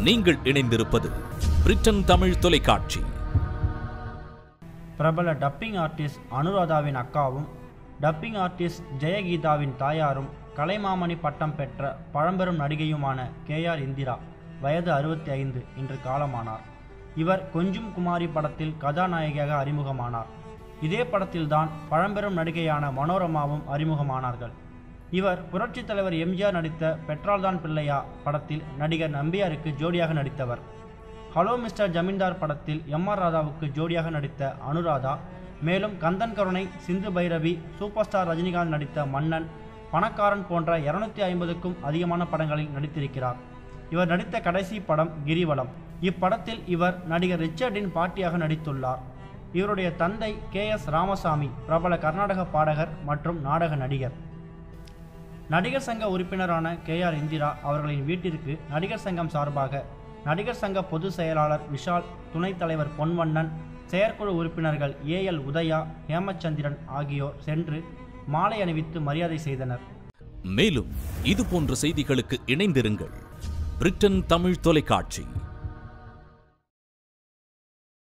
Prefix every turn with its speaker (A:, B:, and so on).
A: நீங்கள் இணைந்திருப்பது பிரிட்டன் தமிழ் தொலைக்காட்சி
B: பிரபல டப்பிங் ஆர்டிஸ்ட் அனுராதாவின் அக்காவும் டப்பிங் ஆர்டிஸ்ட் ஜெயகீதாவின் தாயாரும் கலைமாமணி பட்டம் பெற்ற பழம்பெரும் நடிகையுமான கே ஆர் இந்திரா வயது அறுபத்தி ஐந்து இன்று காலமானார் இவர் கொஞ்சும் குமாரி படத்தில் கதாநாயகியாக அறிமுகமானார் இதே படத்தில்தான் பழம்பெரும் நடிகையான மனோரமாவும் அறிமுகமானார்கள் இவர் புரட்சித் தலைவர் எம்ஜிஆர் நடித்த பெட்ரால்தான் பிள்ளையா படத்தில் நடிகர் நம்பியாருக்கு ஜோடியாக நடித்தவர் ஹலோ மிஸ்டர் ஜமீன்தார் படத்தில் எம் ஆர் ராதாவுக்கு ஜோடியாக நடித்த அனுராதா மேலும் கந்தன் கருணை சிந்து பைரவி சூப்பர் ஸ்டார் ரஜினிகாந்த் நடித்த மன்னன் பணக்காரன் போன்ற இருநூத்தி ஐம்பதுக்கும் அதிகமான படங்களில் நடித்திருக்கிறார் இவர் நடித்த கடைசி படம் கிரிவலம் இப்படத்தில் இவர் நடிகர் ரிச்சர்டின் பாட்டியாக நடித்துள்ளார் இவருடைய தந்தை கே எஸ் ராமசாமி பிரபல கர்நாடக பாடகர் மற்றும் நாடக நடிகர் நடிகர் சங்க உறுப்பினரான கே ஆர் இந்திரா அவர்களின் வீட்டிற்கு நடிகர் சங்கம் சார்பாக நடிகர் சங்க பொதுச் செயலாளர் விஷால் துணைத் தலைவர் பொன்வண்ணன் செயற்குழு உறுப்பினர்கள் ஏ எல் உதயா ஹேமச்சந்திரன் ஆகியோர் சென்று மாலை அணிவித்து மரியாதை செய்தனர்
A: மேலும் இது போன்ற செய்திகளுக்கு இணைந்திருங்கள் பிரிட்டன் தமிழ் தொலைக்காட்சி